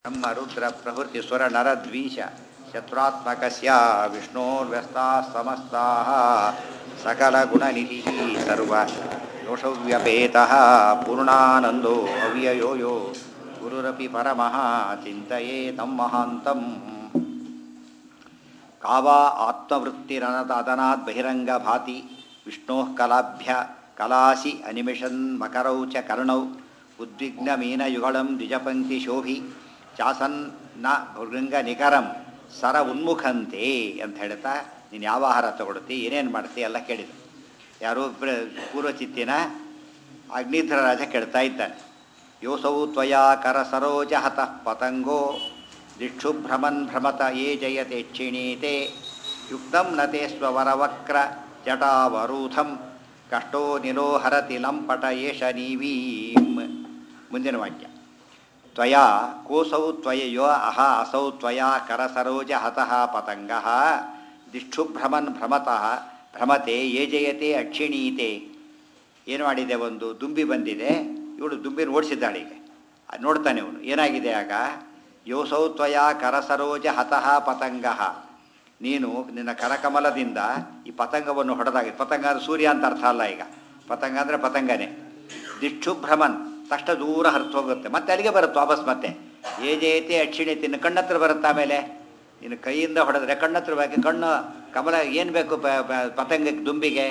ಬ್ರಹ್ಮ ರುದ್ರ ಪ್ರಭೃತಿ ಸುರ ನರದ್ವೀಷ ಶತ್ರುತ್ಮಕಸ್ಯ ವಿಷ್ಣೋರ್ವ್ಯಸ್ತಾः ಸಮಸ್ತಾः सकलगुणनिधिः सर्व दोषव्यपेतः पूर्णानन्दो अव्ययो यो गुरुरपि परमः चिन्तये तं महान्तम् का वा आत्मवृत्तिरनतादनात् बहिरङ्गभाति विष्णोः कलाभ्य कलासि अनिमिषन् मकरौ च कर्णौ उद्विग्नमीनयुगलं द्विजपङ्क्तिशोभि ಚಾಸನ್ ನ ಭೃಂಗನಿಕರಂ ಸರ ಉನ್ಮುಖಂತೆ ಅಂತ ಹೇಳ್ತಾ ನೀನು ಯಾವ ಆಹಾರ ತಗೊಳ್ತಿ ಏನೇನು ಮಾಡ್ತಿ ಎಲ್ಲ ಕೇಳಿದ ಯಾರು ಪೂರ್ವಚಿತ್ತಿನ ಅಗ್ನಿಧ್ರ ರಾಜ ಕೇಳ್ತಾ ಇದ್ದಾನೆ ಯೋಸೌ ತ್ವಯಾ ಕರ ಸರೋಜ ಹತಃ ಪತಂಗೋ ದಿಕ್ಷುಭ್ರಮನ್ ಭ್ರಮತ ಯೇ ಜಯತೆ ಕ್ಷಿಣೀತೆ ಯುಕ್ತಂ ನತೆ ಸ್ವವರವಕ್ರ ಜಟಾವರೂಥಂ ಕಷ್ಟೋ ನಿಲೋ ಹರತಿ ಲಂಪಟ ಏಷ ನೀವೀಂ ಮುಂದಿನ ವಾಕ್ಯ ತ್ವಯಾ ಕೋಸೌ ತ್ವಯಯೋ ಅಹ ಅಸೌ ತ್ವಯಾ ಕರಸರೋಜ ಹತಃ ಪತಂಗಃ ದಿಕ್ಷುಭ್ರಮನ್ ಭ್ರಮತಃ ಭ್ರಮತೆ ಯೇ ಜಯತೆ ಅಕ್ಷಿಣೀತೆ ಏನು ಮಾಡಿದೆ ಒಂದು ದುಂಬಿ ಬಂದಿದೆ ಇವಳು ದುಂಬಿನ ಓಡಿಸಿದ್ದಾಳೆ ಈಗ ಅದ್ ನೋಡ್ತಾನೆ ಇವನು ಏನಾಗಿದೆ ಆಗ ಯೋಸೌ ತ್ವಯಾ ಕರಸರೋಜ ಹತಃ ಪತಂಗಃ ನೀನು ನಿನ್ನ ಕರಕಮಲದಿಂದ ಈ ಪತಂಗವನ್ನು ಹೊಡೆದಾಗಿದೆ ಪತಂಗ ಅಂದ್ರೆ ಸೂರ್ಯ ಅಂತ ಅರ್ಥ ಅಲ್ಲ ಈಗ ಪತಂಗ ಅಂದರೆ ಪತಂಗನೇ ದಿಕ್ಷುಭ್ರಮನ್ ತಕ್ಷಣ ದೂರ ಹರಿತು ಹೋಗುತ್ತೆ ಮತ್ತೆ ಅಲ್ಲಿಗೆ ಬರುತ್ತೆ ವಾಪಸ್ ಮತ್ತೆ ಏ ಜಯತೆ ಅಕ್ಷಿಣಿ ನಿನ್ನ ಕಣ್ಣತ್ರ ಬರುತ್ತೆ ಆಮೇಲೆ ನಿನ್ನ ಕೈಯಿಂದ ಹೊಡೆದ್ರೆ ಕಣ್ಣತ್ರ ಬೇಕು ಕಣ್ಣು ಕಮಲ ಏನು ಬೇಕು ಪತಂಗಕ್ಕೆ ದುಂಬಿಗೆ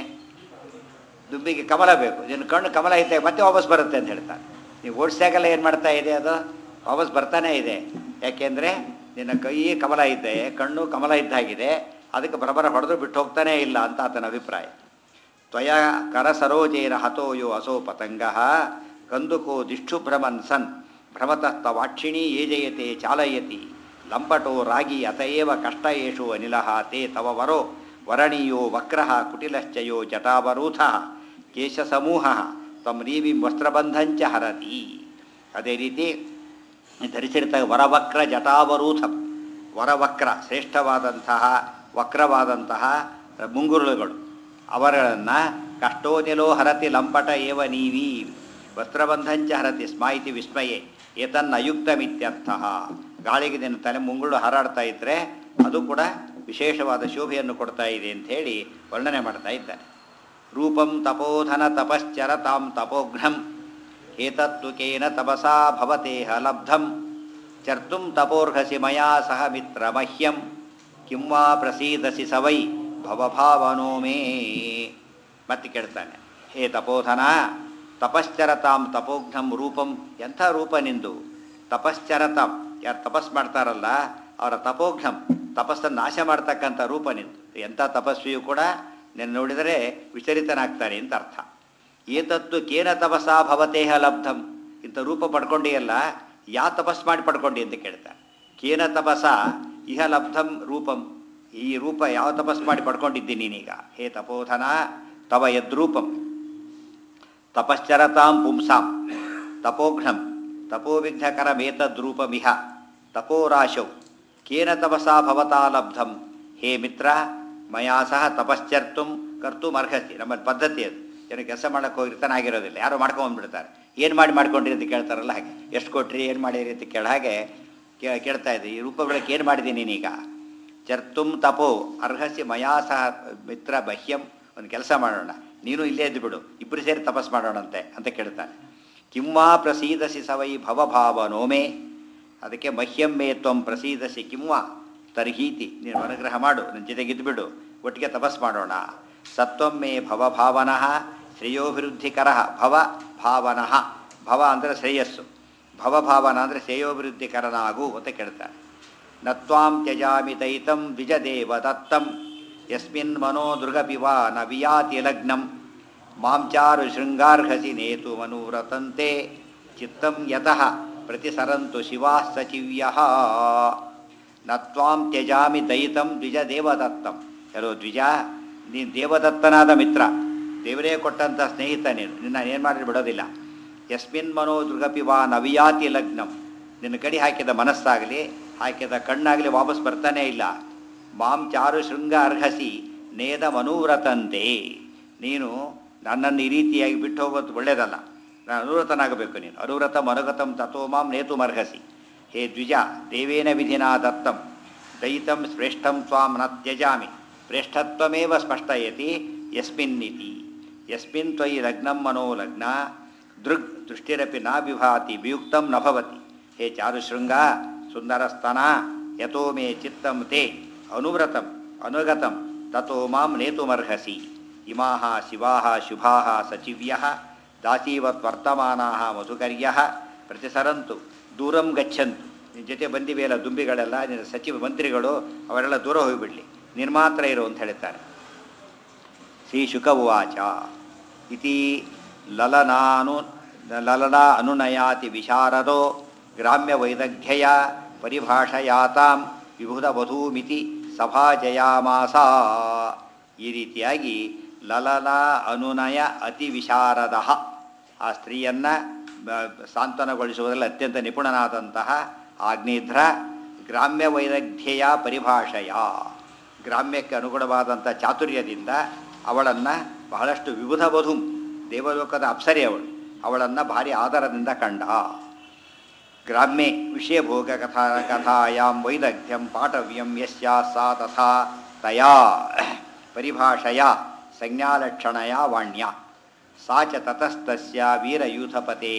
ದುಂಬಿಗೆ ಕಮಲ ಬೇಕು ನಿನ್ನ ಕಣ್ಣು ಕಮಲ ಇದ್ದೆ ಮತ್ತೆ ವಾಪಸ್ ಬರುತ್ತೆ ಅಂತ ಹೇಳ್ತಾರೆ ನೀವು ಓಡಿಸಿದಾಗೆಲ್ಲ ಏನು ಮಾಡ್ತಾ ಇದೆ ಅದು ವಾಪಸ್ ಬರ್ತಾನೇ ಇದೆ ಯಾಕೆಂದರೆ ನಿನ್ನ ಕೈ ಕಮಲ ಇದ್ದೆ ಕಣ್ಣು ಕಮಲ ಇದ್ದಾಗಿದೆ ಅದಕ್ಕೆ ಬರಬರ ಹೊಡೆದು ಬಿಟ್ಟು ಹೋಗ್ತಾನೇ ಇಲ್ಲ ಅಂತ ಆತನ ಅಭಿಪ್ರಾಯ ತ್ವಯ ಕರಸರೋಜೇನ ಹತೋ ಯೋ ಅಸೋ ಪತಂಗ ಕಂದುಕೋ ದಿಕ್ಷುಭ್ರಮನ್ ಸನ್ ಭ್ರಮತಸ್ತವಾಕ್ಷಿಣೀ ಯೇ ಜಯತೆ ಚಾಲಯತಿ ಲಂಪಟೋ ರಾಗಿ ಅತಏವ ಕಷ್ಟ ಏಷು ಅನಿಲಃ ತೇ ತವ ವರೋ ವರಣೀಯೋ ವಕ್ರ ಕುಟಿಲಶ್ಚಯೋ ಜಟಾವರೂಥ ಕೇಶಸಮೂಹ ತಂ ನೀವಿಂ ವಸ್ತ್ರಬಂಧಂಚ ಹರತಿ ಅದೇ ರೀತಿ ಧರಿಸಿರ್ತ ವರವಕ್ರ ಜಟಾವರೂಥಂ ವರವಕ್ರ ಶ್ರೇಷ್ಠವಾದಂತಹ ವಕ್ರವಾದಂತಹ ಮುಂಗುರುಳುಗಳು ಅವರನ್ನು ಕಷ್ಟೋನಿಲೋ ಹರತಿ ಲಂಪಟ ಏವ ನೀವೀ ವಸ್ತ್ರಬಂಧಂಚ ಹರತಿ ಸ್ಮಾಯಿತಿ ವಿಸ್ಮಯೇ ಏತನ್ನಯುಕ್ತಮಿತ್ಯರ್ಥ ಗಾಳಿಗೆ ನಿನ್ನ ತಲೆ ಮುಂಗುಳು ಹಾರಾಡ್ತಾ ಇದ್ದರೆ ಅದು ಕೂಡ ವಿಶೇಷವಾದ ಶೋಭೆಯನ್ನು ಕೊಡ್ತಾ ಇದೆ ಅಂತ ಹೇಳಿ ವರ್ಣನೆ ಮಾಡ್ತಾ ಇದ್ದಾನೆ ರೂಪಂ ತಪೋಧನ ತಪಶ್ಚರತಾಂ ತಪೋಘ್ನಂ ಏತತ್ವಕೇನ ತಪಸಾ ಭವತೇಹ ಲಬ್ಧಂ ಚರ್ತುಂ ತಪೋರ್ಹಸಿ ಮಯಾ ಸಹ ಮಿತ್ರ ಮಹ್ಯಂ ಕಿಂ ವಾ ಪ್ರಸೀದಸಿ ಸವೈ ಭವಭಾವನೋ ಮೇ ಮತ್ತೆ ಕೇಳ್ತಾನೆ ಹೇ ತಪೋಧನ ತಪಶ್ಚರತಾಂ ತಪೋಘ್ನಂ ರೂಪಂ ಎಂಥ ರೂಪ ನಿಂದು ತಪಶ್ಚರತಾಂ ಯಾರು ತಪಸ್ ಮಾಡ್ತಾರಲ್ಲ ಅವರ ತಪೋಘ್ನಂ ತಪಸ್ಸನ್ನು ನಾಶ ಮಾಡ್ತಕ್ಕಂಥ ರೂಪ ನಿಂದು ಎಂಥ ತಪಸ್ವಿಯು ಕೂಡ ನಿನ್ನ ನೋಡಿದರೆ ವಿಚಲಿತನಾಗ್ತಾನೆ ಅಂತ ಅರ್ಥ ಏತತ್ತು ಕೇನ ತಪಸ್ಸಾ ಭವತೇಹ ಲಬ್ಧಂ ಇಂಥ ರೂಪ ಪಡ್ಕೊಂಡಿಯಲ್ಲ ಯಾ ತಪಸ್ ಮಾಡಿ ಪಡ್ಕೊಂಡಿ ಅಂತ ಕೇಳ್ತಾರೆ ಕೇನ ತಪಸ ಇಹ ಲಬ್ಧಂ ರೂಪಂ ಈ ರೂಪ ಯಾವ ತಪಸ್ ಮಾಡಿ ಪಡ್ಕೊಂಡಿದ್ದೀನಿ ನೀನೀಗ ಹೇ ತಪೋಧನ ತವ ಯದ್ರೂಪಂ ತಪಶ್ಚರತಾಂ ಪುಂಸಾಂ ತಪೋಘ್ನಂ ತಪೋವಿಘ್ನಕರಮೇತದ್ರೂಪಮಿಹ ತಪೋರಾಶೌ ಕೇನ ತಪಸಾ ಭವತಾ ಲಬ್ಧಂ ಹೇ ಮಿತ್ರ ಮಯಾ ಸಹ ತಪಶ್ಚರ್ತುಂ ಕರ್ತುಮರ್ಹಸಿ ನಮ್ಮ ಪದ್ಧತಿ ಅದು ಜನ ಕೆಲಸ ಮಾಡೋಕ್ಕೆ ಹೋಗಿರ್ತಾನೆ ಆಗಿರೋದಿಲ್ಲ ಯಾರೋ ಮಾಡ್ಕೊಂಡ್ಬಿಡ್ತಾರೆ ಏನು ಮಾಡಿ ಮಾಡ್ಕೊಂಡ್ರಿ ಅಂತ ಕೇಳ್ತಾರಲ್ಲ ಹಾಗೆ ಎಷ್ಟು ಕೊಟ್ರಿ ಏನು ಮಾಡಿರಿ ಅಂತ ಕೇಳ ಹಾಗೆ ಕೇಳ್ತಾ ಇದ್ದೆ ಈ ರೂಪಗಳಿಗೆ ಏನು ಮಾಡಿದ್ದೀನಿ ನೀನೀಗ ಚರ್ತುಂ ತಪೋ ಅರ್ಹಸಿ ಮಯಾ ಸಹ ಮಿತ್ರ ಬಹ್ಯಂ ಒಂದು ಕೆಲಸ ಮಾಡೋಣ ನೀನು ಇಲ್ಲೇ ಇದ್ದು ಬಿಡು ಇಬ್ಬರು ಸೇರಿ ತಪಸ್ ಮಾಡೋಣಂತೆ ಅಂತ ಕೇಳ್ತಾನೆ ಕಿಂವಾ ಪ್ರಸೀದಸಿ ಸವೈ ಭವಭಾವ ನೋಮೆ ಅದಕ್ಕೆ ಮಹ್ಯಂ ಮೇ ತ್ವಂ ಪ್ರಸೀದಸಿ ಕಿಂವಾ ತರ್ಹೀತಿ ನೀನು ಅನುಗ್ರಹ ಮಾಡು ನನ್ನ ಜೊತೆಗಿದ್ದು ಬಿಡು ಒಟ್ಟಿಗೆ ತಪಸ್ ಮಾಡೋಣ ಸತ್ವಂ ಮೇ ಭವಭಾವನಃ ಶ್ರೇಯೋಭಿವೃದ್ಧಿಕರ ಭವ ಭಾವನಃ ಭವ ಅಂದರೆ ಶ್ರೇಯಸ್ಸು ಭವಭಾವನ ಅಂದರೆ ಶ್ರೇಯೋಭಿವೃದ್ಧಿಕರನಾಗು ಅಂತ ಕೇಳ್ತಾರೆ ನತ್ವಾಂ ತ್ಯಜಾಮಿ ದಯಿತಂ ದ್ವಿಜದೇವ ದತ್ತಂ ಯಸ್ಮಿನ್ ಮನೋ ದೃಗಪಿವಾ ನ ವಿಯಾತಿ ಲಗ್ನಂ ಮಾಂಚಾರು ಶೃಂಗಾರ್ಹಸಿ ನೇತು ಮನೂರತಂತೆ ಚಿತ್ತಂ ಯತಃ ಪ್ರತಿಸರಂತು ಶಿವಾ ಸಚಿವ್ಯ ನತ್ವಾಂ ತ್ಯಜಾಮಿ ದಯಿತಂ ದ್ವಿಜ ದೇವದತ್ತಂ ಕೆಲವು ದ್ವಿಜ ನೀನು ದೇವದತ್ತನಾದ ಮಿತ್ರ ದೇವರೇ ಕೊಟ್ಟಂಥ ಸ್ನೇಹಿತ ನೀನು ನಿನ್ನ ಏನು ಮಾಡಿ ಬಿಡೋದಿಲ್ಲ ಯಸ್ಮಿನ್ ಮನೋ ದೃಗಪಿವಾ ನವಿಯಾತಿ ಲಗ್ನಂ ನಿನ್ನ ಕಡಿ ಹಾಕಿದ ಮನಸ್ಸಾಗಲಿ ಹಾಕಿದ ಕಣ್ಣಾಗಲಿ ವಾಪಸ್ ಬರ್ತಾನೇ ಇಲ್ಲ ಮಾಂ ಚಾರು ಶೃಂಗ ಅರ್ಹಸಿ ನೇದ ಮನೂವ್ರತಂತೆ ನೀನು ನನ್ನನ್ನು ಈ ರೀತಿಯಾಗಿ ಬಿಟ್ಟು ಹೋಗೋದು ಒಳ್ಳೆಯದಲ್ಲ ನಾನು ಅನುವ್ರತನಾಗಬೇಕು ನೀನು ಅನುವ್ರತ ಮನುಗತಂ ತಥೋ ಮಾಂ ನೇತು ಮರ್ಹಸಿ ಹೇ ದ್ವಿಜ ದೇವೇನ ವಿಧಿನಾ ದತ್ತಂ ದಯಿತಂ ಶ್ರೇಷ್ಠಂ ಸ್ವಾಂ ನ ತ್ಯಜಾಮಿ ಪ್ರೇಷ್ಠತ್ವಮೇವ ಸ್ಪಷ್ಟಯತಿ ಯಸ್ಮಿನ್ನಿತಿ ಯಸ್ಮಿನ್ ತ್ವಯಿ ಲಗ್ನಂ ಮನೋ ಲಗ್ನ ದೃಗ್ ದೃಷ್ಟಿರಪಿ ನ ವಿಭಾತಿ ವಿಯುಕ್ತಂ ನ ಭವತಿ ಹೇ ಚಾರುಶೃಂಗ ಸುಂದರಸ್ತನ ಯತೋ ಮೇ ಚಿತ್ತಂ ತೇ ಅನುವ್ರತಂ ಅನುಗತಂ ತಥೋ ಮಾಂ ನೇತುಮರ್ಹಸಿ ಇಮಾಹ ಶಿವಾಹ ಶುಭಾಹ ಸಚಿವ್ಯಃ ದಾಸೀವತ್ ವರ್ತಮಾನಾಹ ಮಧುಕರ್ಯಃ ಪ್ರತಿಸರಂತು ದೂರಂ ಗಚ್ಚಂತು ನಿನ್ನ ಜೊತೆ ಬಂದಿವೆಯಲ್ಲ ದುಂಬಿಗಳೆಲ್ಲ ನಿನ್ನ ಸಚಿವ ಮಂತ್ರಿಗಳು ಅವರೆಲ್ಲ ದೂರ ಹೋಗಿಬಿಡಲಿ ನೀನು ಮಾತ್ರ ಇರು ಅಂತ ಹೇಳ್ತಾರೆ ಶ್ರೀ ಶುಕ ಉವಾಚ ಇತಿ ಲಲನಾನು ಲಲನಾ ಅನುನಯಾತಿ ವಿಶಾರದೋ ಗ್ರಾಮ್ಯ ವೈದಗ್ಧ್ಯಯ ಪರಿಭಾಷಯಾತಾಂ ವಿಭುಧ ವಧೂಮಿತಿ ಸಭಾಜಯಾಮಾಸ ಈ ರೀತಿಯಾಗಿ ಲಲನ ಅನುನಯ ಅತಿ ವಿಶಾರದ ಆ ಸ್ತ್ರೀಯನ್ನು ಸಾಂತ್ವನಗೊಳಿಸುವುದರಲ್ಲಿ ಅತ್ಯಂತ ನಿಪುಣನಾದಂತಹ ಆಗ್ನೇಧ್ರ ಗ್ರಾಮ್ಯ ವೈದಗ್ಧ್ಯೆಯ ಪರಿಭಾಷೆಯ ಗ್ರಾಮ್ಯಕ್ಕೆ ಅನುಗುಣವಾದಂಥ ಚಾತುರ್ಯದಿಂದ ಅವಳನ್ನು ಬಹಳಷ್ಟು ವಿವಿಧ ವಧು ದೇವಲೋಕದ ಅಪ್ಸರೆ ಅವಳು ಅವಳನ್ನು ಭಾರಿ ಆದರದಿಂದ ಕಂಡ ಗ್ರಾಮ್ಯೆ ವಿಷಯಭೋಗ ಕಥಾ ಕಥಾಯಾಂ ವೈದಗ್ಧ್ಯಂ ಪಾಠವ್ಯಂ ಯಸ್ಯಾ ಸಾ ತಥಾ ತಯಾ ಪರಿಭಾಷೆಯ ಸಂಜ್ಞಾಲಕ್ಷಣಯ ವಾಣ್ಯ ಸಾ ಚ ತತಸ್ತಸ್ಯ ವೀರಯೂಥಪತೆ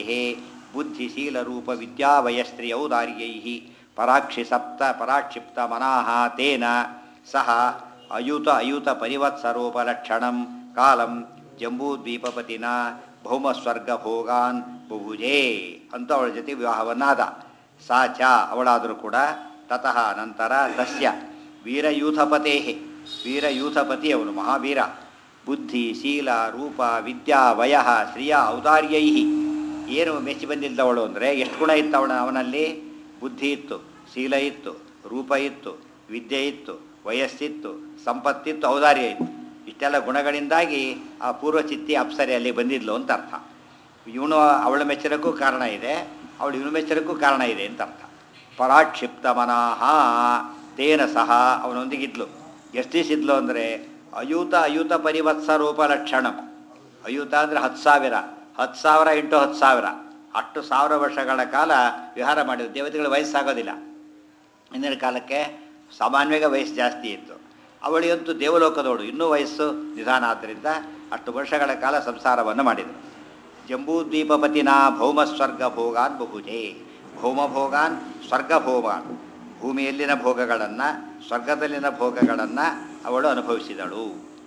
ಬುದ್ಧಿಶೀಲರೂಪವಿದ್ಯಾವಯಸ್ತ್ರಿಯೌದಾರ್ಯೈ ಪರಾಕ್ಷಿಸಪ್ತ ಪರಾಕ್ಷಿಪ್ತ ಮನಾಹ ತೇನ ಸಹ ಅಯುತ ಅಯುತ ಪರಿವತ್ಸರೋಪಲಕ್ಷಣಂ ಕಾಲಂ ಜಂಬೂದ್ವೀಪಪತಿನ ಭೌಮಸ್ವರ್ಗಭೋಗಾನ್ ಬುಭುಜೇ ಅಂತ ಅವಳ ಜೊತೆ ವಿವಾಹವನ್ನಾದ ಸಾ ಚ ಅವಳಾದರೂ ಕೂಡ ತತಃ ನಂತರ ತಸ್ಯ ವೀರಯೂಥಪತೇ ವೀರಯೂಥಪತಿ ಅವನು ಮಹಾವೀರ ಬುದ್ಧಿ ಶೀಲ ರೂಪ ವಿದ್ಯಾ ವಯ ಶ್ರಿಯ ಔದಾರ್ಯೈ ಏನು ಮೆಚ್ಚಿ ಬಂದಿದ್ದವಳು ಅಂದರೆ ಎಷ್ಟು ಗುಣ ಇತ್ತು ಅವನ ಅವನಲ್ಲಿ ಬುದ್ಧಿ ಇತ್ತು ಶೀಲ ಇತ್ತು ರೂಪ ಇತ್ತು ವಿದ್ಯೆ ಇತ್ತು ವಯಸ್ಸಿತ್ತು ಸಂಪತ್ತಿತ್ತು ಔದಾರ್ಯ ಇತ್ತು ಇಷ್ಟೆಲ್ಲ ಗುಣಗಳಿಂದಾಗಿ ಆ ಪೂರ್ವಚಿತ್ತಿ ಅಪ್ಸರೆಯಲ್ಲಿ ಬಂದಿದ್ಲು ಅಂತ ಅರ್ಥ ಇವನು ಅವಳ ಮೆಚ್ಚರಕ್ಕೂ ಕಾರಣ ಇದೆ ಅವಳು ಇವನು ಮೆಚ್ಚರಕ್ಕೂ ಕಾರಣ ಇದೆ ಅಂತ ಅರ್ಥ ಪರಾಕ್ಷಿಪ್ತ ಮನಃ ತೇನ ಸಹ ಅವನೊಂದಿಗಿದ್ಲು ಎಷ್ಟು ದಿವಸ ಇದ್ಲು ಅಂದರೆ ಅಯೂತ ಅಯೂತ ಪರಿವತ್ಸ ರೂಪ ಲಕ್ಷಣಂ ಅಯೂತ ಅಂದರೆ ಹತ್ತು ಸಾವಿರ ಹತ್ತು ಸಾವಿರ ಇಂಟು ಹತ್ತು ಸಾವಿರ ಅಷ್ಟು ಸಾವಿರ ವರ್ಷಗಳ ಕಾಲ ವಿಹಾರ ಮಾಡಿದ್ರು ದೇವತೆಗಳ ವಯಸ್ಸಾಗೋದಿಲ್ಲ ಹಿಂದಿನ ಕಾಲಕ್ಕೆ ಸಾಮಾನ್ಯವಾಗಿ ವಯಸ್ಸು ಜಾಸ್ತಿ ಇತ್ತು ಅವಳಿಗಂತೂ ದೇವಲೋಕದವಳು ಇನ್ನೂ ವಯಸ್ಸು ನಿಧಾನ ಆದ್ದರಿಂದ ಅಷ್ಟು ವರ್ಷಗಳ ಕಾಲ ಸಂಸಾರವನ್ನು ಮಾಡಿದರು ಜಂಬೂದ್ವೀಪಪತಿನ ಭೌಮ ಸ್ವರ್ಗ ಭೋಗಾನ್ ಬಹುಜೆ ಭೌಮ ಭೋಗಾನ್ ಸ್ವರ್ಗ ಭೋಗಾನ್ ಭೂಮಿಯಲ್ಲಿನ ಭೋಗಗಳನ್ನು ಸ್ವರ್ಗದಲ್ಲಿನ ಭೋಗಗಳನ್ನು ಅವಳು ಅನುಭವಿಸಿದಳು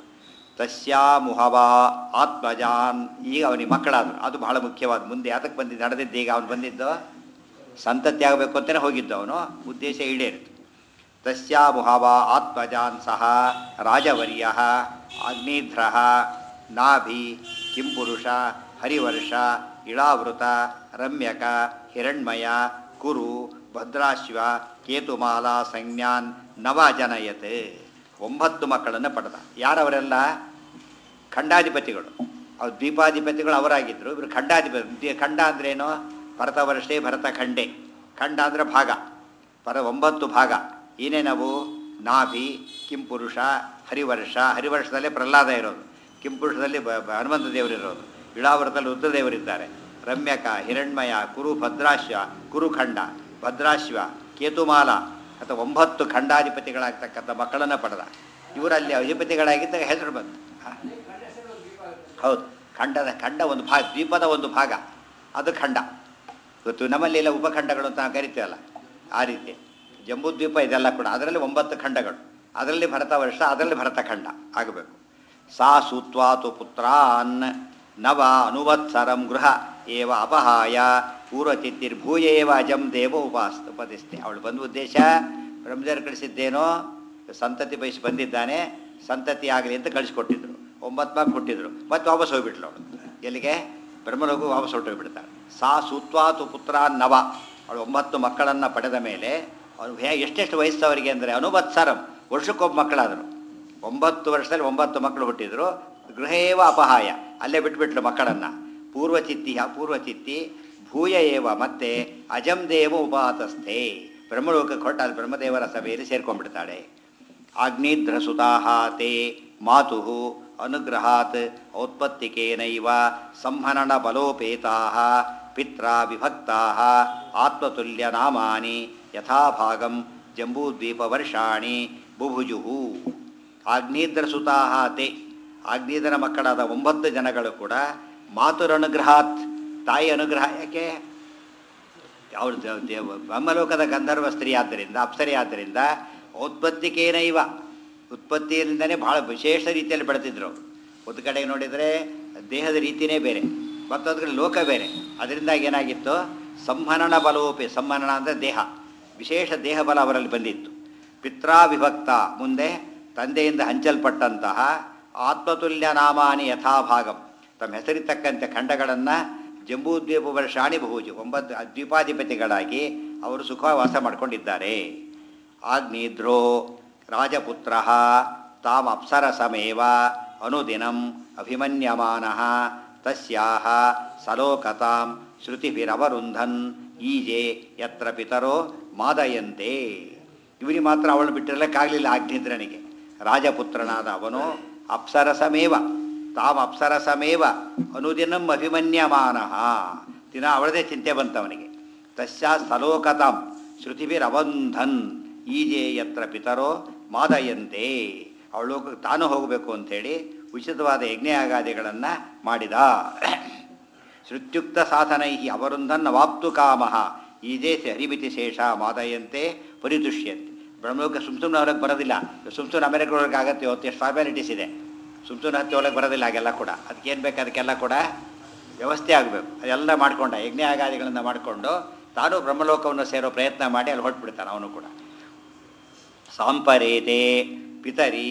ತಸ್ಯಾಮುಹವಾ ಆತ್ಮಜಾನ್ ಈಗ ಅವನಿಗೆ ಮಕ್ಕಳಾದರು ಅದು ಬಹಳ ಮುಖ್ಯವಾದ ಮುಂದೆ ಯಾತಕ್ಕೆ ಬಂದಿದ್ದು ನಡೆದಿದ್ದು ಈಗ ಅವನು ಬಂದಿದ್ದು ಸಂತತಿ ಆಗಬೇಕು ಅಂತಲೇ ಹೋಗಿದ್ದು ಅವನು ಉದ್ದೇಶ ಈಡೇರಿತು ತಸ್ಯಾಮುಹವ ಆತ್ಮಜಾನ್ ಸಹ ರಾಜವರ್ಯ ಅಗ್ನಿಧ್ರ ನಾಭಿ ಕಿಂಪುರುಷ ಹರಿವರ್ಷ ಇಳಾವೃತ ರಮ್ಯಕ ಹಿರಣ್ಮಯ ಕುರು ಭದ್ರಾಶ್ವ ಕೇತುಮಾಲಾ ಸಂಜ್ಞಾನ್ ನವ ಜನಯತ್ ಒಂಬತ್ತು ಮಕ್ಕಳನ್ನು ಪಡೆದ ಯಾರವರೆಲ್ಲ ಖಂಡಾಧಿಪತಿಗಳು ಅವ್ರು ದ್ವೀಪಾಧಿಪತಿಗಳು ಅವರಾಗಿದ್ದರು ಇವರು ಖಂಡಾಧಿಪತಿ ಖಂಡ ಅಂದ್ರೇನು ಭರತವರ್ಷೆ ಭರತ ಖಂಡೆ ಖಂಡ ಅಂದರೆ ಭಾಗ ಪರ ಒಂಬತ್ತು ಭಾಗ ಏನೇನವು ನಾಭಿ ಕಿಂಪುರುಷ ಹರಿವರ್ಷ ಹರಿವರ್ಷದಲ್ಲೇ ಪ್ರಹ್ಲಾದ ಇರೋದು ಕಿಂಪುರುಷದಲ್ಲಿ ಬ ಬ- ಹನುಮಂತ ದೇವರಿರೋದು ಇಳಾವೃತದಲ್ಲಿ ರುದ್ರದೇವರಿದ್ದಾರೆ ರಮ್ಯಕ ಹಿರಣ್ಮಯ ಕುರು ಭದ್ರಾಶ್ವ ಕುರುಖಂಡ ಭದ್ರಾಶ್ವ ಕೇತುಮಾಲ ಅಥವಾ ಒಂಬತ್ತು ಖಂಡಾಧಿಪತಿಗಳಾಗ್ತಕ್ಕಂಥ ಮಕ್ಕಳನ್ನು ಪಡೆದ ಇವರಲ್ಲಿ ಅಧಿಪತಿಗಳಾಗಿದ್ದಾಗ ಹೆಸರು ಬಂತು ಆ? ಹೌದು ಖಂಡದ ಖಂಡ ಒಂದು ಭಾಗ ದ್ವೀಪದ ಒಂದು ಭಾಗ ಅದು ಖಂಡ ಇವತ್ತು ನಮ್ಮಲ್ಲಿ ಎಲ್ಲ ಉಪಖಂಡಗಳು ಅಂತ ನಾವು ಕರಿತೀವಲ್ಲ ಆ ರೀತಿ ಜಂಬೂದ್ವೀಪ ಇದೆಲ್ಲ ಕೂಡ ಅದರಲ್ಲಿ ಒಂಬತ್ತು ಖಂಡಗಳು ಅದರಲ್ಲಿ ಭರತ ವರ್ಷ ಅದರಲ್ಲಿ ಭರತ ಖಂಡ ಆಗಬೇಕು ಸಾ ಸೂತ್ವಾತು ಪುತ್ರಾನ್ ನವ ಅನುವತ್ಸರಂ ಗೃಹ ಏವ ಅಪಹಾಯ ಪೂರ್ವಚಿತ್ತಿರ್ಭೂಯೇವ ಅಜಂ ದೇವ ಉಪಾಸ್ ಉಪದಿಸ್ತೆ ಅವಳು ಬಂದ ಉದ್ದೇಶ ಬ್ರಹ್ಮದೇವರು ಕಳಿಸಿದ್ದೇನೋ ಸಂತತಿ ಬಯಸಿ ಬಂದಿದ್ದಾನೆ ಸಂತತಿ ಆಗಲಿ ಅಂತ ಕಳಿಸ್ಕೊಟ್ಟಿದ್ರು ಒಂಬತ್ತು ಮಕ್ಕಳು ಹುಟ್ಟಿದ್ರು ಮತ್ತೆ ವಾಪಸ್ ಹೋಗ್ಬಿಟ್ಲು ಅವಳು ಎಲ್ಲಿಗೆ ಬ್ರಹ್ಮಲೋಕು ವಾಪಸ್ ಹೊರಟೋಗ್ಬಿಡ್ತಾಳೆ ಸಾ ಸೂತ್ವಾತು ಪುತ್ರ ನವ ಅವಳು ಒಂಬತ್ತು ಮಕ್ಕಳನ್ನು ಪಡೆದ ಮೇಲೆ ಅವನು ಹೇ ಎಷ್ಟೆಷ್ಟು ವಯಸ್ಸವರಿಗೆ ಅಂದರೆ ಅನುವತ್ಸರಂ ವರ್ಷಕ್ಕೊಬ್ಬ ಮಕ್ಕಳಾದರು ಒಂಬತ್ತು ವರ್ಷದಲ್ಲಿ ಒಂಬತ್ತು ಮಕ್ಕಳು ಹುಟ್ಟಿದ್ರು ಗೃಹೇವ ಅಪಹಾಯ ಅಲ್ಲೇ ಬಿಟ್ಬಿಟ್ಲು ಮಕ್ಕಳನ್ನು ಪೂರ್ವಚಿತ್ತಿ ಪೂರ್ವಚಿತ್ತಿ ಭೂಯ ಏವ ಮತ್ತೆ ಅಜಂ ದೇವ ಉಪಾತಸ್ಥೆ ಬ್ರಹ್ಮಲೋಕಕ್ಕೆ ಹೊರಟ ಅಲ್ಲಿ ಬ್ರಹ್ಮದೇವರ ಸಭೆಯಲ್ಲಿ ಸೇರ್ಕೊಂಡ್ಬಿಡ್ತಾಳೆ ಆಗ್ನೇಧ್ರಸುತಾಹ ತೇ ಮಾತು ಅನುಗ್ರಹಾತ್ ಔತ್ಪತ್ತಿಕೇನೈವ ಸಂಹನನ ಬಲೋಪೇತಾ ಪಿತ್ರ ವಿಭಕ್ತಾ ಆತ್ಮತುಲ್ಯ ನಾಮಾನಿ ಯಥಾಭಾಗಂ ಜಂಬೂದ್ವೀಪವರ್ಷಾಣಿ ಬುಭುಜು ಆಗ್ನೇದ್ರ ಸುತಾಹ ತೇ ಆಗ್ನೇದರ ಮಕ್ಕಳಾದ ಒಂಬತ್ತು ಜನಗಳು ಕೂಡ ಮಾತುರನುಗ್ರಹಾತ್ ತಾಯಿ ಅನುಗ್ರಹ ಯಾಕೆ ಅವಳು ದ- ದೇವ ಬ್ರಹ್ಮಲೋಕದ ಗಂಧರ್ವ ಸ್ತ್ರೀ ಆದ್ದರಿಂದ ಅಪ್ಸರಿ ಆದ್ದರಿಂದ ಔತ್ಪತ್ತಿಕೇನ ಇವ ಉತ್ಪತ್ತಿಯಿಂದನೇ ಬಹಳ ವಿಶೇಷ ರೀತಿಯಲ್ಲಿ ಬೆಳೆದಿದ್ರು ಒಂದು ಕಡೆ ನೋಡಿದರೆ ದೇಹದ ರೀತಿಯೇ ಬೇರೆ ಮತ್ತೊಂದು ಕಡೆ ಲೋಕ ಬೇರೆ ಅದರಿಂದಾಗಿ ಏನಾಗಿತ್ತು ಸಂಹನನ ಬಲೋಪಿ ಸಂಹನನ ಅಂದರೆ ದೇಹ ವಿಶೇಷ ದೇಹ ಬಲ ಅವರಲ್ಲಿ ಬಂದಿತ್ತು ಪಿತ್ರಾವಿಭಕ್ತ ಮುಂದೆ ತಂದೆಯಿಂದ ಹಂಚಲ್ಪಟ್ಟಂತಹ ಆತ್ಮತುಲ್ಯ ನಾಮಾನಿ ಯಥಾಭಾಗಂ ತಮ್ಮ ಹೆಸರಿತಕ್ಕಂತೆ ಖಂಡಗಳನ್ನು ಜಂಬೂದ್ವೀಪ ವರ್ಷಾಣಿ ಬಹುಜು ಒಂಬತ್ತು ದ್ವೀಪಾಧಿಪತಿಗಳಾಗಿ ಅವರು ಸುಖ ವಾಸ ಮಾಡಿಕೊಂಡಿದ್ದಾರೆ ಆಗ್ನೇದ್ರೋ ರಾಜಪುತ್ರ ತಾಮ ಅಪ್ಸರಸಮೇವ ಅನುದಿನಂ ಅಭಿಮನ್ಯಮಾನ ತಸ್ಯಾಹ ಸಲೋಕತಾಂ ಶ್ರುತಿಭಿರವರುಂಧನ್ ಈಜೆ ಯತ್ರ ಪಿತರೋ ಮಾದಯಂತೆ ಇವನಿಗೆ ಮಾತ್ರ ಅವಳು ಬಿಟ್ಟಿರಲಿಕ್ಕಾಗಲಿಲ್ಲ ಆಗ್ನೇಂದ್ರನಿಗೆ ರಾಜಪುತ್ರನಾದ ಅವನು ಅಪ್ಸರಸಮೇವ ತಾಮ ಅಪ್ಸರಸಮೇವ ಅನುದಿನಂ ಅಭಿಮನ್ಯಮಾನ ದಿನ ಅವಳದೇ ಚಿಂತೆ ಬಂತವನಿಗೆ ತಸ್ಯಾ ಸಲೋಕತಾಂ ಶ್ರುತಿಭಿರವಂಧನ್ ಈಜೆ ಯತ್ರ ಪಿತರೋ ಮಾದಯಂತೆ ಅವಳು ತಾನು ಹೋಗಬೇಕು ಅಂಥೇಳಿ ಉಚಿತವಾದ ಯಜ್ಞಯಾಗಾದಿಗಳನ್ನು ಮಾಡಿದ ಶ್ರುತ್ಯುಕ್ತ ಸಾಧನೈ ಅವರುಂದನ್ನ ವಾಪ್ತು ಕಾಮ ಈಜೆ ಹರಿಮಿತಿ ಶೇಷ ಮಾದಯಂತೆ ಪರಿತುಷ್ಯಂತೆ ಬ್ರಹ್ಮಲೋಕ ಸುಮ್ ಸುಮ್ಮನೆ ಹೊರಗೆ ಬರೋದಿಲ್ಲ ಸುಮ್ ಸುಮ್ಮನೆ ಅಮೆರಿಕ ಒಳಗೆ ಆಗತ್ತೆ ಇವತ್ತು ಎಷ್ಟು ಫಾರ್ಮ್ಯಾಲಿಟೀಸ್ ಇದೆ ಸುಮ್ ಸುಮ್ಮನೆ ಹತ್ತಿ ಒಳಗೆ ಬರೋದಿಲ್ಲ ಹಾಗೆಲ್ಲ ಕೂಡ ಅದಕ್ಕೇನು ಬೇಕು ಅದಕ್ಕೆಲ್ಲ ಕೂಡ ವ್ಯವಸ್ಥೆ ಆಗಬೇಕು ಅದೆಲ್ಲ ಮಾಡ್ಕೊಂಡ ಯಜ್ಞ ಆಗಾದಿಗಳನ್ನು ಮಾಡಿಕೊಂಡು ತಾನು ಬ್ರಹ್ಮಲೋಕವನ್ನು ಸೇರೋ ಪ್ರಯತ್ನ ಮಾಡಿ ಅಲ್ಲಿ ಹೊರಟ್ಬಿಡ್ತಾನೆ ಅವನು ಕೂಡ ಸಾಂಪರೇತೆ ಪಿತರಿ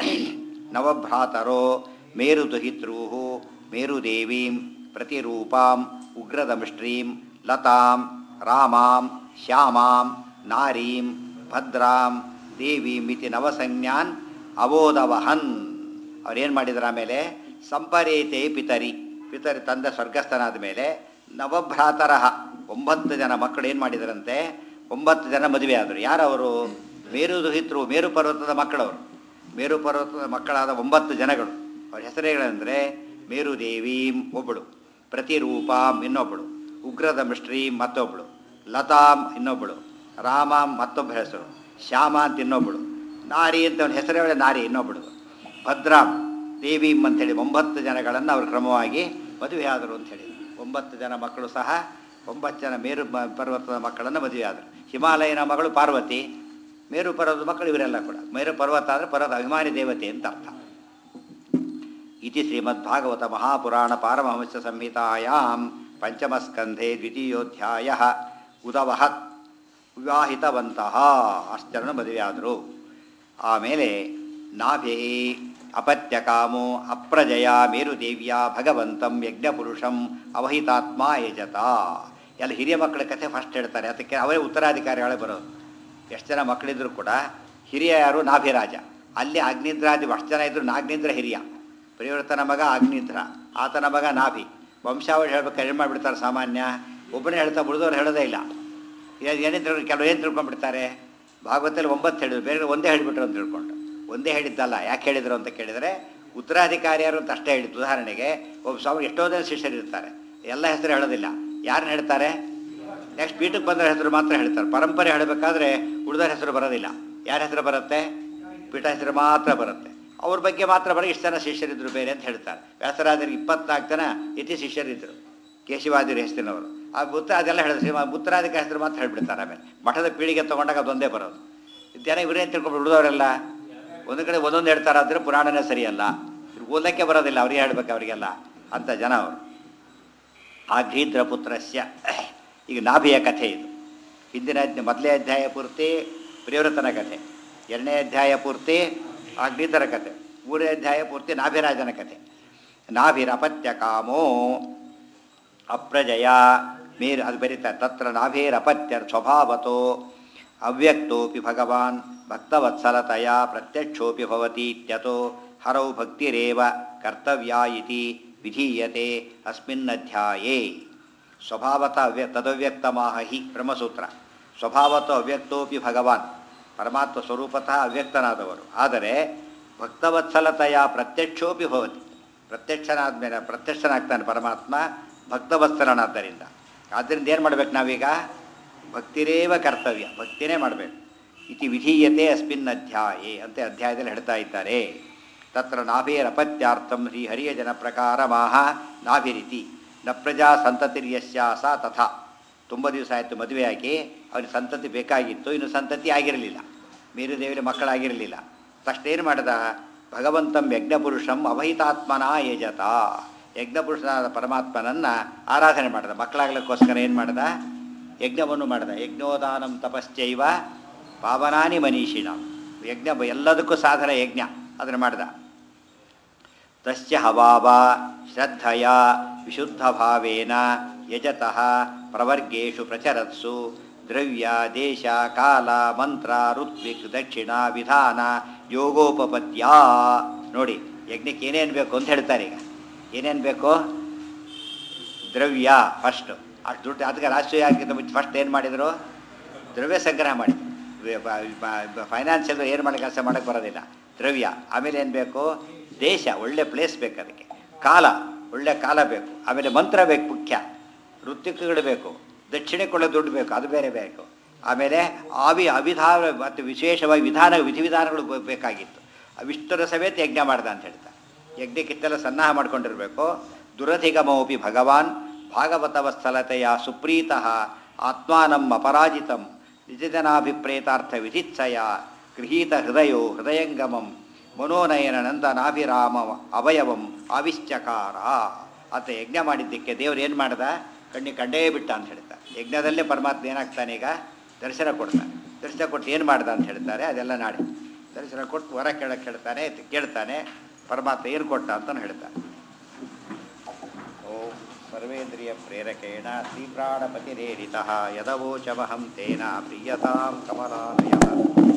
ನವಭ್ರಾತರೋ ಮೇರುದುಹಿತೃ ಮೇರುದೇವೀಂ ಪ್ರತಿರೂಪಾಂ ಉಗ್ರದಮೃಷ್ಟ್ರೀಂ ಲತಾಂ ರಾಮಾಂ ಶ್ಯಾಮಾಂ ನಾರೀಂ ಭದ್ರಾಂ ದೇವೀಂ ಇತಿ ನವಸಂಜ್ಞಾನ್ ಅಬೋಧವಹನ್ ಅವ್ರೇನು ಮಾಡಿದ್ರು ಆಮೇಲೆ ಸಂಪರೇತೆ ಪಿತರಿ ಪಿತರಿ ತಂದ ಸ್ವರ್ಗಸ್ಥನಾದ ಮೇಲೆ ನವಭ್ರಾತರಹ ಒಂಬತ್ತು ಜನ ಮಕ್ಕಳು ಏನು ಮಾಡಿದರಂತೆ ಒಂಬತ್ತು ಜನ ಮದುವೆ ಆದರು ಯಾರವರು ಮೇರು ದುಹಿತರು ಮೇರು ಪರ್ವತದ ಮಕ್ಕಳವರು ಮೇರು ಪರ್ವತದ ಮಕ್ಕಳಾದ ಒಂಬತ್ತು ಜನಗಳು ಅವ್ರ ಹೆಸರುಗಳಂದರೆ ಮೇರುದೇವೀಂ ಒಬ್ಬಳು ಪ್ರತಿರೂಪಾಂ ಇನ್ನೊಬ್ಬಳು ಉಗ್ರದ ಮಿಷ್ಟ್ರೀಂ ಮತ್ತೊಬ್ಬಳು ಲತಾಂ ಇನ್ನೊಬ್ಬಳು ರಾಮಾಂ ಮತ್ತೊಬ್ಬ ಹೆಸರು ಶ್ಯಾಮ ಅಂತ ಇನ್ನೊಬ್ಬಳು ನಾರಿ ಅಂತ ಅವನ ಹೆಸರೇ ನಾರಿ ಇನ್ನೊಬ್ಬಳು ಭದ್ರಾಂ ದೇವೀಂ ಅಂತೇಳಿ ಒಂಬತ್ತು ಜನಗಳನ್ನು ಅವರು ಕ್ರಮವಾಗಿ ಮದುವೆ ಆದರು ಅಂಥೇಳಿ ಒಂಬತ್ತು ಜನ ಮಕ್ಕಳು ಸಹ ಒಂಬತ್ತು ಜನ ಮೇರು ಮ- ಪರ್ವತದ ಮಕ್ಕಳನ್ನು ಮದುವೆ ಆದರು ಹಿಮಾಲಯನ ಮಗಳು ಪಾರ್ವತಿ ಮೇರು ಪರ್ವತದ ಮಕ್ಕಳು ಇವರೆಲ್ಲ ಕೂಡ ಮೇರು ಪರ್ವತ ಅಂದರೆ ಪರ್ವತ ಅಭಿಮಾನಿ ದೇವತೆ ಅಂತ ಅರ್ಥ ಇತಿ ಶ್ರೀಮದ್ಭಾಗವತ ಮಹಾಪುರಾಣ ಪಾರಮಹಂಸ ಸಂಹಿತಾಯಾಂ ಪಂಚಮಸ್ಕಂಧೆ ದ್ವಿತೀಯೋಧ್ಯಾಯ ಉದವಹತ್ ವಿವಾಹಿತವಂತಹ ಅಷ್ಟು ಜನ ಮದುವೆಯಾದರು ಆಮೇಲೆ ನಾಭಿ ಅಪತ್ಯಕಾಮೋ ಅಪ್ರಜಯ ಮೇರುದೇವಿಯ ಭಗವಂತಂ ಯಜ್ಞಪುರುಷಂ ಅವಹಿತಾತ್ಮ ಯಜತ ಎಲ್ಲ ಹಿರಿಯ ಮಕ್ಕಳ ಕಥೆ ಫಸ್ಟ್ ಹೇಳ್ತಾರೆ ಅದಕ್ಕೆ ಅವರೇ ಉತ್ತರಾಧಿಕಾರಿಗಳೇ ಬರೋದು ಎಷ್ಟು ಜನ ಮಕ್ಕಳಿದ್ರು ಕೂಡ ಹಿರಿಯ ಯಾರು ನಾಭಿರಾಜ ಅಲ್ಲಿ ಅಗ್ನಿದ್ರಾದಿ ಅಷ್ಟು ಜನ ಇದ್ರು ನಾಗ್ನಿದ್ರ ಹಿರಿಯ ಪ್ರಿಯವರ್ತನ ಮಗ ಅಗ್ನಿದ್ರ ಆತನ ಮಗ ನಾಭಿ ವಂಶಾವಳಿ ಹೇಳ್ಬೇಕಾದ್ರೆ ಏನು ಮಾಡಿಬಿಡ್ತಾರೆ ಸಾಮಾನ್ಯ ಒಬ್ಬನೇ ಹೇಳ್ತಾ ಬಿಡಿದವ್ರು ಹೇಳೋದೇ ಇಲ್ಲ ಏನೇನು ತಿಳ್ಕೊಂಡು ಕೆಲವು ಏನು ತಿಳ್ಕೊಂಡ್ಬಿಡ್ತಾರೆ ಭಾಗವತದಲ್ಲಿ ಒಂಬತ್ತು ಹೇಳಿದ್ರು ಬೇರೆ ಒಂದೇ ಹೇಳಿಬಿಟ್ರು ಅಂತ ತಿಳ್ಕೊಂಡು ಒಂದೇ ಹೇಳಿದ್ದಲ್ಲ ಯಾಕೆ ಹೇಳಿದ್ರು ಅಂತ ಕೇಳಿದರೆ ಉತ್ತರಾಧಿಕಾರಿ ಯಾರು ಅಂತ ಅಷ್ಟೇ ಹೇಳಿದ್ದು ಉದಾಹರಣೆಗೆ ಒಬ್ಬ ಸ್ವಾಮಿ ಎಷ್ಟೋ ಜನ ಶಿಷ್ಯರು ಇರ್ತಾರೆ ಎಲ್ಲ ಹೆಸರು ಹೇಳೋದಿಲ್ಲ ಯಾರನ್ನ ಹೇಳ್ತಾರೆ ನೆಕ್ಸ್ಟ್ ಪೀಠಕ್ಕೆ ಬಂದ ಹೆಸರು ಮಾತ್ರ ಹೇಳ್ತಾರೆ ಪರಂಪರೆ ಹೇಳಬೇಕಾದ್ರೆ ಉಳಿದವ್ರ ಹೆಸರು ಬರೋದಿಲ್ಲ ಯಾರ ಹೆಸರು ಬರುತ್ತೆ ಪೀಠ ಹೆಸರು ಮಾತ್ರ ಬರುತ್ತೆ ಅವ್ರ ಬಗ್ಗೆ ಮಾತ್ರ ಬರೀ ಇಷ್ಟು ಜನ ಶಿಷ್ಯರಿದ್ರು ಬೇರೆ ಅಂತ ಹೇಳ್ತಾರೆ ವ್ಯಾಸರಾಜರಿಗೆ ಇಪ್ಪತ್ನಾಲ್ಕು ಜನ ಇತಿ ಶಿಷ್ಯರಿದ್ದರು ಕೇಶವಾದಿರು ಹೆಸರಿನವರು ಆ ಬುತ್ತ ಅದೆಲ್ಲ ಹೇಳಿದ್ರು ಶ್ರೀಮ ಬುತ್ತರಾಧಿಕ ಹೆಸರು ಮಾತ್ರ ಹೇಳ್ಬಿಡ್ತಾರೆ ಆಮೇಲೆ ಮಠದ ಪೀಳಿಗೆ ತೊಗೊಂಡಾಗ ಅದೊಂದೇ ಬರೋದು ಜನ ಇವರೇ ತಿಳ್ಕೊಂಡು ಉಳಿದವರೆಲ್ಲ ಒಂದು ಕಡೆ ಒಂದೊಂದು ಹೇಳ್ತಾರೆ ಆದರೆ ಪುರಾಣನೇ ಸರಿಯಲ್ಲ ಇವ್ರಿಗೆ ಓದಕ್ಕೆ ಬರೋದಿಲ್ಲ ಅವ್ರಿಗೆ ಹೇಳ್ಬೇಕು ಅವರಿಗೆಲ್ಲ ಅಂತ ಜನ ಅವರು ಆ ಘೀದ್ರ ಪುತ್ರಸ್ಯ ಈಗ ನಾಭಿಯ ಕಥೆ ಇದು ಹಿಂದಿನ ಅಧ್ಯ- ಮೊದಲನೇ ಅಧ್ಯಾಯ ಪೂರ್ತಿ ಪ್ರಿಯವ್ರತನ ಕಥೆ ಎರಡನೇ ಅಧ್ಯಾಯ ಪೂರ್ತಿ ಅಗ್ನಿತರ ಕಥೆ ಮೂರನೇ ಅಧ್ಯಾಯ ಪೂರ್ತಿ ನಾಭಿರಾಜನ ಕಥೆ ನಾಭಿರಪತ್ಯ ಕಾಮೋ ಅಪ್ರಜಯ ಮೇರ್ ಅದು ಬರೀತಾರೆ ತತ್ರ ನಾಭೇರಪತ್ಯರ್ ಸ್ವಭಾವತೋ ಅವ್ಯಕ್ತೋಪಿ ಭಗವಾನ್ ಭಕ್ತವತ್ಸಲತೆಯ ಪ್ರತ್ಯಕ್ಷೋಪಿ ಭವತಿ ಇತ್ಯತೋ ಹರೌ ಭಕ್ತಿರೇವ ಕರ್ತವ್ಯ ಇತಿ ವಿಧೀಯತೆ ಅಸ್ಮಿನ್ನಧ್ಯಾಯೇ ಸ್ವಭಾವತ ಅವ್ಯ ತದವ್ಯಕ್ತಮಾಹ ಹಿ ಬ್ರಹ್ಮಸೂತ್ರ ಸ್ವಭಾವತೋ ಅವ್ಯಕ್ತೋಪಿ ಭಗವಾನ್ ಪರಮಾತ್ಮ ಸ್ವರೂಪತಃ ಅವ್ಯಕ್ತನಾದವರು ಆದರೆ ಭಕ್ತವತ್ಸಲತೆಯ ಪ್ರತ್ಯಕ್ಷೋಪಿ ಭವತಿ ಪ್ರತ್ಯಕ್ಷನಾದ ಮೇಲೆ ಪ್ರತ್ಯಕ್ಷನಾಗ್ತಾನೆ ಪರಮಾತ್ಮ ಭಕ್ತವತ್ಸಲನಾದ್ದರಿಂದ ಆದ್ದರಿಂದ ಏನು ಮಾಡ್ಬೇಕು ನಾವೀಗ ಭಕ್ತಿರೇವ ಕರ್ತವ್ಯ ಭಕ್ತಿನೇ ಮಾಡಬೇಕು ಇತಿ ವಿಧೀಯತೆ ಅಸ್ಮಿನ್ ಅಧ್ಯಾಯೇ ಅಂತ ಅಧ್ಯಾಯದಲ್ಲಿ ಹೇಳ್ತಾ ಇದ್ದಾರೆ ತತ್ರ ನಾಭಿರಪತ್ಯಾರ್ಥಂ ಶ್ರೀ ಹರಿಯ ಜನ ಪ್ರಕಾರ ಮಾಹ ನಾಭಿರಿತಿ ನ ಪ್ರಜಾ ಸಂತತಿರ್ಯಸ್ಯ ಸ ತಥಾ ತುಂಬ ದಿವಸ ಆಯಿತು ಮದುವೆಯಾಗಿ ಅವನಿಗೆ ಸಂತತಿ ಬೇಕಾಗಿತ್ತು ಇನ್ನು ಸಂತತಿ ಆಗಿರಲಿಲ್ಲ ಮೇರು ದೇವರ ಮಕ್ಕಳಾಗಿರಲಿಲ್ಲ ತಕ್ಷಣ ಏನು ಮಾಡಿದ ಭಗವಂತಂ ಯಜ್ಞಪುರುಷಂ ಅವಹಿತಾತ್ಮನ ಯಜತ ಯಜ್ಞಪುರುಷನಾದ ಪರಮಾತ್ಮನನ್ನು ಆರಾಧನೆ ಮಾಡಿದ ಮಕ್ಕಳಾಗಲಿಕ್ಕೋಸ್ಕರ ಏನು ಮಾಡಿದ ಯಜ್ಞವನ್ನು ಮಾಡಿದ ಯಜ್ಞೋದಾನಂ ತಪಶ್ಚೈವ ಪಾವನಾನಿ ಮನೀಷಿಣ ಯಜ್ಞ ಎಲ್ಲದಕ್ಕೂ ಸಾಧನ ಯಜ್ಞ ಅದನ್ನು ಮಾಡಿದ ತಸ್ಯ ಹವಾವ ಶ್ರದ್ಧಯ ವಿಶುದ್ಧಭಾವೇನ ಯಜತಃ ಪ್ರವರ್ಗೇಶು ಪ್ರಚರತ್ಸು ದ್ರವ್ಯ ದೇಶ ಕಾಲ ಮಂತ್ರ ಋತ್ವಿಕ್ ದಕ್ಷಿಣ ವಿಧಾನ ಯೋಗೋಪಪತ್ಯ ನೋಡಿ ಯಜ್ಞಕ್ಕೆ ಏನೇನು ಬೇಕು ಅಂತ ಹೇಳ್ತಾರೆ ಈಗ ಏನೇನು ಬೇಕು ದ್ರವ್ಯ ಫಸ್ಟು ಅಷ್ಟು ದುಡ್ಡು ಅದಕ್ಕೆ ರಾಷ್ಟ್ರೀಯ ಆಗಿದ್ದ ಮುಂಚೆ ಫಸ್ಟ್ ಏನು ಮಾಡಿದರು ದ್ರವ್ಯ ಸಂಗ್ರಹ ಮಾಡಿ ಫೈನಾನ್ಷಿಯಲ್ ಏನು ಮಾಡಿ ಕೆಲಸ ಮಾಡೋಕ್ಕೆ ಬರೋದಿಲ್ಲ ದ್ರವ್ಯ ಆಮೇಲೆ ಏನು ಬೇಕು ದೇಶ ಒಳ್ಳೆ ಪ್ಲೇಸ್ ಬೇಕು ಅದಕ್ಕೆ ಕಾಲ ಒಳ್ಳೆ ಕಾಲ ಬೇಕು ಆಮೇಲೆ ಮಂತ್ರ ಬೇಕು ಮುಖ್ಯ ಋತ್ವಿಕಗಳು ಬೇಕು ದಕ್ಷಿಣಕ್ಕೊಳ್ಳೋ ದುಡ್ಡು ಬೇಕು ಅದು ಬೇರೆ ಬೇಕು ಆಮೇಲೆ ಆವಿ ಅವಿಧಾನ ಮತ್ತು ವಿಶೇಷವಾಗಿ ವಿಧಾನ ವಿಧಿವಿಧಾನಗಳು ಬ- ಬೇಕಾಗಿತ್ತು ಅವಿಷ್ಟರ ಸಮೇತ ಯಜ್ಞ ಮಾಡ್ದ ಅಂತ ಹೇಳ್ತಾರೆ ಯಜ್ಞಕ್ಕಿತ್ತೆಲ್ಲ ಸನ್ನಾಹ ಮಾಡ್ಕೊಂಡಿರಬೇಕು ದುರಧಿಗಮೋಪಿ ಭಗವಾನ್ ಭಾಗವತವಸ್ಥಲತೆಯ ಸುಪ್ರೀತಃ ಆತ್ಮಾನಂ ಅಪರಾಜಿತಂ ನಿಜಜನಾಭಿಪ್ರೇತಾರ್ಥ ವಿಧಿತ್ಸಯ ಗೃಹೀತ ಹೃದಯೋ ಹೃದಯಂಗಮಂ ಮನೋನಯನ ನಂದನಾಭಿರಾಮ ಅವಯವಂ ಆವಿಶ್ಚಕಾರ ಆತ ಯಜ್ಞ ಮಾಡಿದ್ದಕ್ಕೆ ದೇವರು ಏನು ಮಾಡ್ದ ಕಣ್ಣಿ ಕಂಡೇ ಬಿಟ್ಟ ಅಂತ ಹೇಳ್ತಾರೆ ಯಜ್ಞದಲ್ಲೇ ಪರಮಾತ್ಮ ಏನಾಗ್ತಾನೆ ಈಗ ದರ್ಶನ ಕೊಡ್ತಾನೆ ದರ್ಶನ ಕೊಟ್ಟು ಏನು ಮಾಡ್ದ ಅಂತ ಹೇಳ್ತಾರೆ ಅದೆಲ್ಲ ನಾಳೆ ದರ್ಶನ ಕೊಟ್ಟು ವರ ಕೇಳಕ್ಕೆ ಹೇಳ್ತಾನೆ ಕೇಳ್ತಾನೆ ಪರಮಾತ್ಮ ಏನು ಕೊಟ್ಟ ಅಂತಲೂ ಹೇಳ್ತಾನೆ ಓಂ ಸರ್ವೇಂದ್ರಿಯ ಪ್ರೇರಕೇಣ ಶ್ರೀಪ್ರಾಣಪತಿರೇರಿತಃ ಯದವೋಚಮಹಂ ತೇನ ಪ್ರಿಯತಾಂ ಕಮಲಾಲಯ